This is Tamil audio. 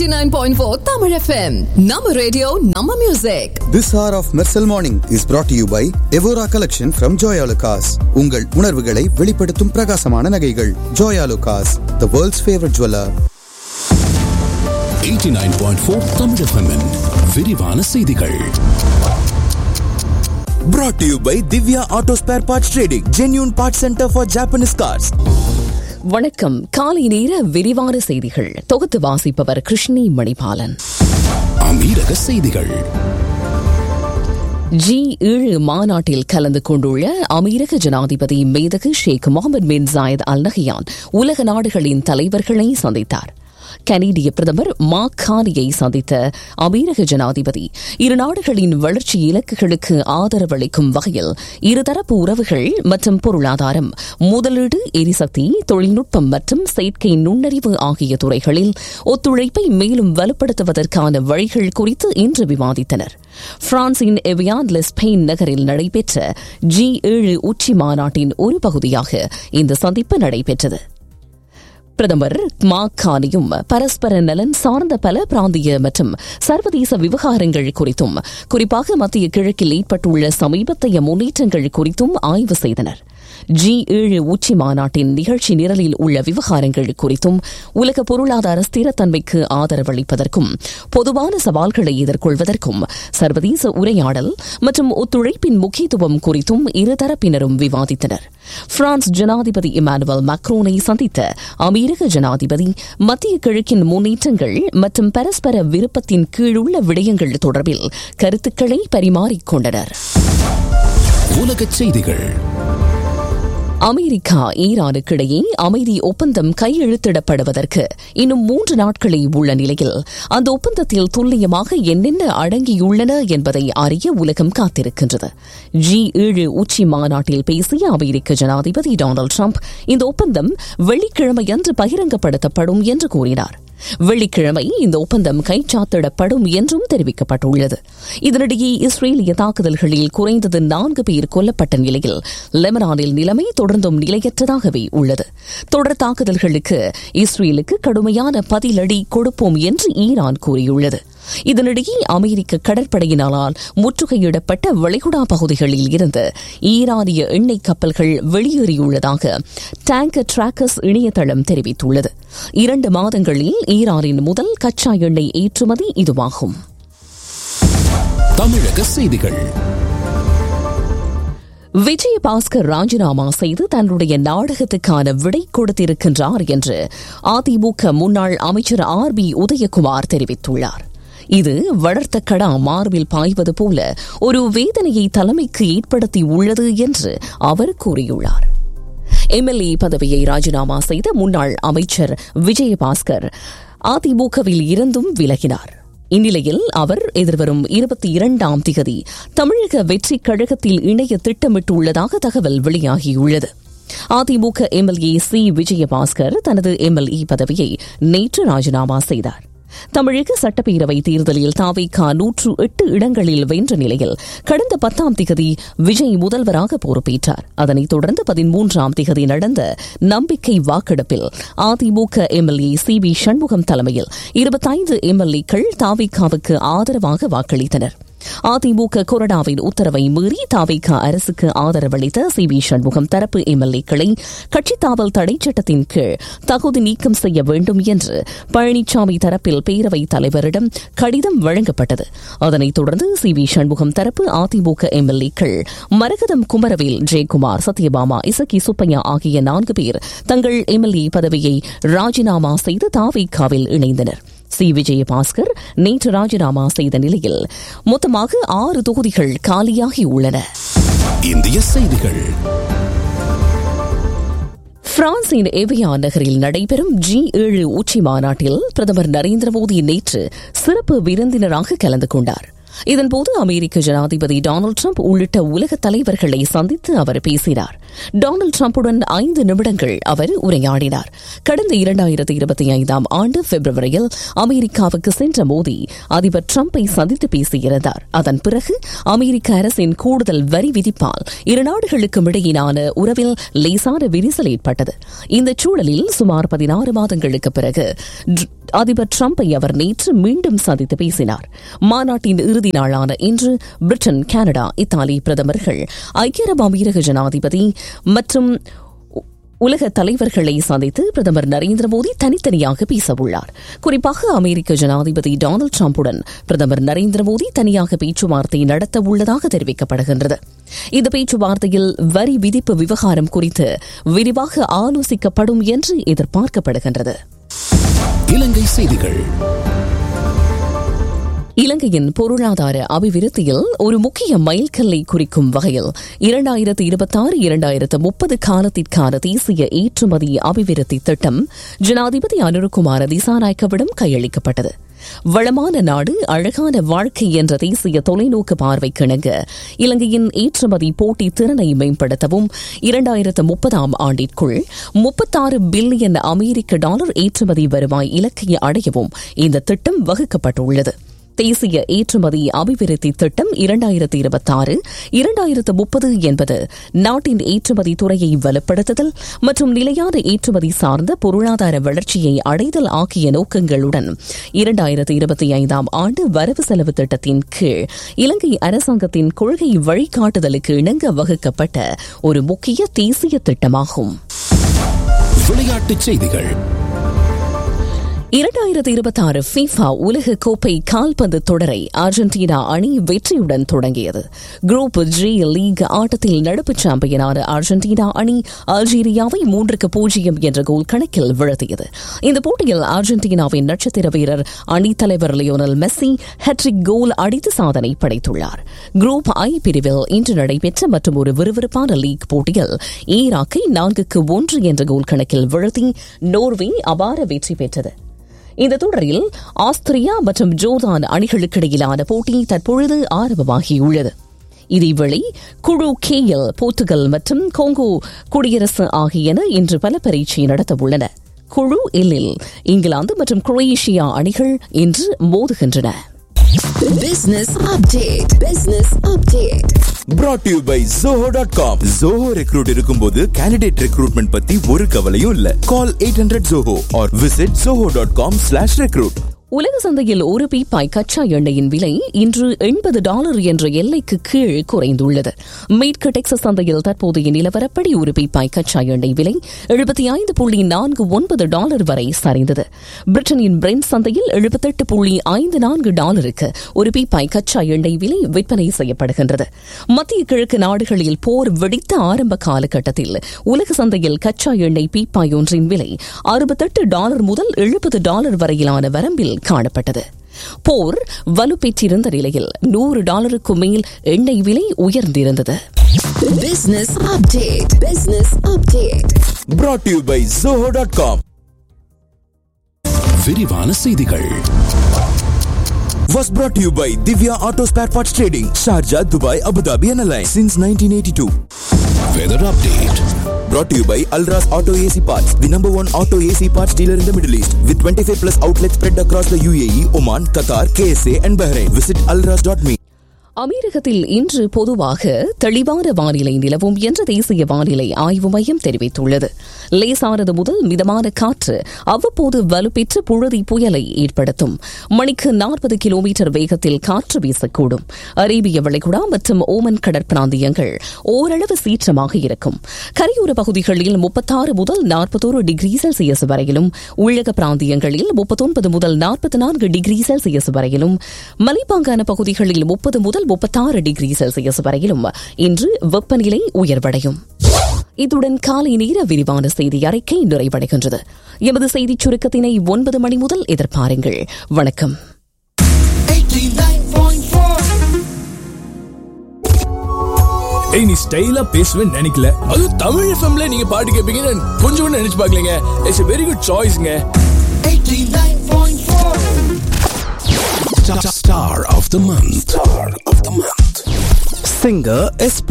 89.4 Tamil FM. Nama radio, Nama music. This hour of Mersal Morning is brought to you by Evora Collection from Joya Lucas. உங்கள் உணர்வுகளை வெளிப்படுத்தும் பிரகாசமான நகைகள் Joya Lucas, the world's favorite jeweler. 89.4 Tamil FM -இன் விரிவான செய்திகள் Brought to you by Divya Auto Spare Parts Trading, genuine parts center for Japanese cars. வணக்கம் காலை நேர விரிவான செய்திகள் தொகுத்து வாசிப்பவர் கிருஷ்ணி மணிபாலன் அமீரக செய்திகள் ஜி ஏழு மாநாட்டில் கலந்து கொண்டுள்ள அமீரக ஜனாதிபதி மேதகு Sheikh Mohammed bin Zayed Al Nahyan உலக நாடுகளின் தலைவர்களை சந்தித்தார் கனேடிய பிரதமர் மார்க் கானியை சந்தித்த அமீரக ஜனாதிபதி இரு நாடுகளின் வளர்ச்சி இலக்குகளுக்கு ஆதரவளிக்கும் வகையில் இருதரப்பு உறவுகள் மற்றும் பொருளாதாரம் முதலீடு எரிசக்தி தொழில்நுட்பம் மற்றும் செயற்கை நுண்ணறிவு ஆகிய துறைகளில் ஒத்துழைப்பை மேலும் வலுப்படுத்துவதற்கான வழிகள் குறித்து இன்று விவாதித்தனர் பிரான்சின் எவியான் லெஸ்பெயின் நகரில் நடைபெற்ற ஜி ஏழு உச்சி மாநாட்டின் ஒரு பகுதியாக இந்த சந்திப்பு நடைபெற்றது பிரதமர் மார்க் கானியும் பரஸ்பர நலன் சார்ந்த பல பிராந்திய மற்றும் சர்வதேச விவகாரங்கள் குறித்தும் குறிப்பாக மத்திய கிழக்கில் ஏற்பட்டுள்ள சமீபத்தைய முன்னேற்றங்கள் குறித்தும் ஆய்வு செய்தனர் ஜி ஏழு உச்சி மாநாட்டின் நிகழ்ச்சி நிரலில் உள்ள விவகாரங்கள் குறித்தும் உலக பொருளாதார ஸ்திரத்தன்மைக்கு ஆதரவளிப்பதற்கும் பொதுவான சவால்களை எதிர்கொள்வதற்கும் சர்வதேச உரையாடல் மற்றும் ஒத்துழைப்பின் முக்கியத்துவம் குறித்தும் இருதரப்பினரும் விவாதித்தனர் பிரான்ஸ் ஜனாதிபதி இமானுவல் மக்ரோனை சந்தித்த அமீரக ஜனாதிபதி மத்திய கிழக்கின் முன்னேற்றங்கள் மற்றும் பரஸ்பர விருப்பத்தின் கீழுள்ள விடயங்கள் தொடர்பில் கருத்துக்களை பரிமாறிக்கொண்டனர் உலகச் செய்திகள் அமெரிக்கா ஈரானுக்கிடையே அமைதி ஒப்பந்தம் கையெழுத்திடப்படுவதற்கு இன்னும் மூன்று நாட்களே உள்ள நிலையில் அந்த ஒப்பந்தத்தில் துல்லியமாக என்னென்ன அடங்கியுள்ளன என்பதை அறிய உலகம் காத்திருக்கின்றது ஜி ஏழு உச்சி மாநாட்டில் பேசிய அமெரிக்க ஜனாதிபதி டொனால்டு டிரம்ப் இந்த ஒப்பந்தம் வெள்ளிக்கிழமையன்று பகிரங்கப்படுத்தப்படும் என்று கூறினார் வெள்ளிக்கிழமை இந்த ஒப்பந்தம் கைச்சாத்திடப்படும் என்றும் தெரிவிக்கப்பட்டுள்ளது இதனிடையே இஸ்ரேலிய தாக்குதல்களில் குறைந்தது நான்கு பேர் கொல்லப்பட்ட நிலையில் லெபனானில் நிலைமை தொடர்ந்தும் நிலையற்றதாகவே உள்ளது தொடர் தாக்குதல்களுக்கு இஸ்ரேலுக்கு கடுமையான பதிலடி கொடுப்போம் என்று ஈரான் கூறியுள்ளது இதனிடையே அமெரிக்க கடற்படையினரால் முற்றுகையிடப்பட்ட வளைகுடா பகுதிகளில் இருந்து ஈரானிய எண்ணெய் கப்பல்கள் வெளியேறியுள்ளதாக டேங்கர் டிராக்கர்ஸ் இணையதளம் தெரிவித்துள்ளது இரண்டு மாதங்களில் ஈரானின் முதல் கச்சா எண்ணெய் ஏற்றுமதி இதுவாகும் தமிழக செய்திகள் விஜயபாஸ்கர் ராஜினாமா செய்து தன்னுடைய நாடகத்துக்கான விடை கொடுத்திருக்கின்றார் என்று அதிமுக முன்னாள் அமைச்சர் ஆர் பி உதயகுமார் தெரிவித்துள்ளார் இது வளர்த்த கடா மார்பில் பாய்வது போல ஒரு வேதனையை தலைமைக்கு ஏற்படுத்தி உள்ளது என்று அவர் கூறியுள்ளார் எம்எல்ஏ பதவியை ராஜினாமா செய்த முன்னாள் அமைச்சர் விஜயபாஸ்கர் அதிமுகவில் இருந்தும் விலகினார் இந்நிலையில் அவர் எதிர்வரும் இருபத்தி இரண்டாம் திகதி தமிழக வெற்றிக் கழகத்தில் இணைய திட்டமிட்டுள்ளதாக தகவல் வெளியாகியுள்ளது அதிமுக எம்எல்ஏ சி விஜயபாஸ்கர் தனது எம்எல்ஏ பதவியை நேற்று ராஜினாமா செய்தார் தமிழக சட்டப்பேரவை தேர்தலில் தாவைக்கா நூற்று எட்டு இடங்களில் வென்ற நிலையில் கடந்த பத்தாம் திகதி விஜய் முதல்வராக பொறுப்பேற்றார் அதனைத் தொடர்ந்து பதிமூன்றாம் திகதி நடந்த நம்பிக்கை வாக்கெடுப்பில் அதிமுக எம்எல்ஏ சி பி சண்முகம் தலைமையில் இருபத்தைந்து எம்எல்ஏக்கள் தாவைக்காவுக்கு ஆதரவாக வாக்களித்தனர் அதிமுக கொறடாவின் உத்தரவை மீறி தாவைக்க அரசுக்கு ஆதரவளித்த சி வி சண்முகம் தரப்பு எம்எல்ஏக்களை கட்சித் தாவல் தடை சட்டத்தின் கீழ் தகுதி நீக்கம் செய்ய வேண்டும் என்று பழனிசாமி தரப்பில் பேரவைத் தலைவரிடம் கடிதம் வழங்கப்பட்டது அதனைத் தொடர்ந்து சி வி சண்முகம் தரப்பு அதிமுக எம்எல்ஏக்கள் மரகதம் குமரவேல் ஜெயக்குமார் சத்யபாமா இசக்கி சுப்பையா ஆகிய நான்கு பேர் தங்கள் எம்எல்ஏ பதவியை ராஜினாமா செய்து தாவைக்காவில் இணைந்தனர் சி விஜயபாஸ்கர் நேற்று ராஜினாமா செய்த நிலையில் மொத்தமாக ஆறு தொகுதிகள் காலியாகி உள்ளன இந்திய செய்திகள் பிரான்சின் எவியான் நகரில் நடைபெறும் ஜி ஏழு உச்சி மாநாட்டில் பிரதமர் நரேந்திர மோடி நேற்று சிறப்பு விருந்தினராக கலந்து கொண்டார் இதன்போது அமெரிக்க ஜனாதிபதி டொனால்டு டிரம்ப் உள்ளிட்ட உலக தலைவர்களை சந்தித்து அவர் பேசினார் டொனால்டு டிரம்புடன் ஐந்து நிமிடங்கள் அவர் உரையாடினார் கடந்த இரண்டாயிரத்தி இருபத்தி ஐந்தாம் ஆண்டு பிப்ரவரியில் அமெரிக்காவுக்கு சென்ற மோடி அதிபர் டிரம்பை சந்தித்து பேசியிருந்தார் அதன் பிறகு அமெரிக்க அரசின் கூடுதல் வரி விதிப்பால் இரு நாடுகளுக்கும் இடையிலான உறவில் லேசான விரிசல் ஏற்பட்டது இந்த சூழலில் சுமார் பதினாறு மாதங்களுக்கு பிறகு அதிபர் டிரம்பை அவர் நேற்று மீண்டும் சந்தித்து பேசினார் மாநாட்டின் இறுதி நாளான இன்று பிரிட்டன் கனடா இத்தாலி பிரதமர்கள் ஐக்கிய அரபு அமீரக ஜனாதிபதி மற்றும் உலக தலைவர்களை சந்தித்து பிரதமர் நரேந்திர மோடி தனித்தனியாக பேசவுள்ளார் குறிப்பாக அமெரிக்க ஜனாதிபதி டொனால்டு டிரம்புடன் பிரதமர் நரேந்திர மோடி தனியாக பேச்சுவார்த்தை நடத்த உள்ளதாக தெரிவிக்கப்படுகின்றது இந்த பேச்சுவார்த்தையில் வரி விதிப்பு விவகாரம் குறித்து விரிவாக ஆலோசிக்கப்படும் என்று எதிர்பார்க்கப்படுகின்றது இலங்கை செய்திகள் இலங்கையின் பொருளாதார அபிவிருத்தியில் ஒரு முக்கிய மைல்கல்லை குறிக்கும் வகையில் இரண்டாயிரத்து இருபத்தாறு இரண்டாயிரத்து முப்பது காலத்திற்கான தேசிய ஏற்றுமதி அபிவிருத்தி திட்டம் ஜனாதிபதி அனுருகுமார திசாநாயக்கவிடம் கையளிக்கப்பட்டது வளமான நாடு அழகான வாழ்க்கை என்ற தேசிய தொலைநோக்கு பார்வைக்கிணங்க இலங்கையின் ஏற்றுமதி போட்டி திறனை மேம்படுத்தவும் இரண்டாயிரத்து முப்பதாம் ஆண்டிற்குள் முப்பத்தாறு பில்லியன் அமெரிக்க டாலர் ஏற்றுமதி வருவாய் இலக்கை அடையவும் இந்த திட்டம் வகுக்கப்பட்டுள்ளது தேசிய ஏற்றுமதி அபிவிருத்தி திட்டம் இரண்டாயிரத்தி இருபத்தாறு இரண்டாயிரத்து முப்பது என்பது நாட்டின் ஏற்றுமதி துறையை வலுப்படுத்துதல் மற்றும் நிலையான ஏற்றுமதி சார்ந்த பொருளாதார வளர்ச்சியை அடைதல் ஆகிய நோக்கங்களுடன் இரண்டாயிரத்து இருபத்தி ஐந்தாம் ஆண்டு வரவு செலவு திட்டத்தின் கீழ் இலங்கை அரசாங்கத்தின் கொள்கை வழிகாட்டுதலுக்கு இணங்க வகுக்கப்பட்ட ஒரு முக்கிய தேசிய திட்டமாகும் விளையாட்டுச் செய்திகள் இரண்டாயிரத்தி இருபத்தி ஆறு ஃபீஃபா உலக கோப்பை கால்பந்து தொடரை அர்ஜென்டினா அணி வெற்றியுடன் தொடங்கியது குரூப் ஜி லீக் ஆட்டத்தில் நடப்பு சாம்பியனான அர்ஜென்டினா அணி அல்ஜீரியாவை மூன்றுக்கு பூஜ்ஜியம் என்ற கோல் கணக்கில் வீழ்த்தியது இந்த போட்டியில் அர்ஜென்டினாவின் நட்சத்திர வீரர் அணித்தலைவர் லியோனல் மெஸ்ஸி ஹெட்ரிக் கோல் அடித்து சாதனை படைத்துள்ளார் குரூப் ஐ பிரிவில் இன்று நடைபெற்ற மற்றும் ஒரு விறுவிறுப்பான லீக் போட்டியில் ஈராக்கை நான்குக்கு ஒன்று என்ற கோல் கணக்கில் வீழ்த்தி நோர்வே அபார வெற்றி பெற்றது இந்த தொடரில் ஆஸ்திரியா மற்றும் ஜோர்தான் அணிகளுக்கிடையிலான போட்டி தற்பொழுது ஆரம்பமாகியுள்ளது இதேவேளை குழு கேயில் போர்த்துகல் மற்றும் கோங்கோ குடியரசு ஆகியன இன்று பல பரீட்சை நடத்தவுள்ளன குழு எல்லில் இங்கிலாந்து மற்றும் குரோயேஷியா அணிகள் இன்று மோதுகின்றன Business update. Business update. brought to you by zoho.com zoho recruit இருக்கும்போது candidate recruitment பத்தி ஒரு கவலையும் இல்ல call 800 zoho or visit zoho.com slash recruit உலக சந்தையில் ஒரு பீப்பாய் கச்சா எண்ணெயின் விலை இன்று எண்பது டாலர் என்ற எல்லைக்கு கீழ் குறைந்துள்ளது மேற்கு டெக்சஸ் சந்தையில் தற்போதைய நிலவரப்படி ஒரு பீப்பாய் கச்சா எண்ணெய் விலை எழுபத்தி ஐந்து புள்ளி நான்கு ஒன்பது டாலர் வரை சரிந்தது பிரிட்டனின் பிரெண்ட் சந்தையில் எழுபத்தெட்டு புள்ளி ஐந்து நான்கு டாலருக்கு ஒரு பீப்பாய் கச்சா எண்ணெய் விலை விற்பனை செய்யப்படுகின்றது மத்திய கிழக்கு நாடுகளில் போர் வெடித்த ஆரம்ப காலகட்டத்தில் உலக சந்தையில் கச்சா எண்ணெய் பீப்பாய் ஒன்றின் விலை அறுபத்தெட்டு டாலர் முதல் எழுபது டாலர் வரையிலான வரம்பில் காணப்பட்டது போர் வலுப்பெற்றிருந்த நிலையில் நூறு டாலருக்கு மேல் எண்ணெய் விலை உயர்ந்திருந்தது Business update. Business update. brought to you by zoho.com விரிவான செய்திகள் was brought to you by Divya Auto Spare Parts Trading Sharjah Dubai Abu Dhabi and Alliance since 1982 weather update brought to you by Alras Auto AC Parts the number one auto AC parts dealer in the Middle East with 25 plus outlets spread across the UAE Oman Qatar KSA and Bahrain visit alras.me அமீரகத்தில் இன்று பொதுவாக தெளிவான வானிலை நிலவும் என்று தேசிய வானிலை ஆய்வு மையம் தெரிவித்துள்ளது லேசானது முதல் மிதமான காற்று அவ்வப்போது வலுப்பெற்று புழுதி புயலை ஏற்படுத்தும் மணிக்கு நாற்பது கிலோமீட்டர் வேகத்தில் காற்று வீசக்கூடும் அரேபிய வளைகுடா மற்றும் ஓமன் கடற்பிராந்தியங்கள் ஓரளவு சீற்றமாக இருக்கும் கரையோர பகுதிகளில் முப்பத்தாறு முதல் நாற்பத்தோரு டிகிரி செல்சியஸ் வரையிலும் உள்ளக பிராந்தியங்களில் முப்பத்தொன்பது முதல் நாற்பத்தி நான்கு டிகிரி செல்சியஸ் வரையிலும் மலைப்பாங்கான பகுதிகளில் முப்பது முதல் முப்பத்தாறு டிகிரி செல்சியஸ் வரையிலும் இன்று வெப்பநிலை உயர்வடையும் இத்துடன் காலை நேர விரிவான செய்தி அறிக்கை நிறைவடைகின்றது எமது செய்திச் சுருக்கத்தினை ஒன்பது மணி முதல் எதிர்பாருங்கள் வணக்கம் ஏய் நீ ஸ்டைலா பேசுவேன்னு நினைக்கல அது தமிழ் எஃப்எம்ல நீங்க பாட்டு கேட்பீங்கன்னு கொஞ்சம் கூட நினைச்சு பார்க்கலங்க இட்ஸ் வெரி குட் சாய்ஸ்ங்க Star of the month. Star of the month. Singer SP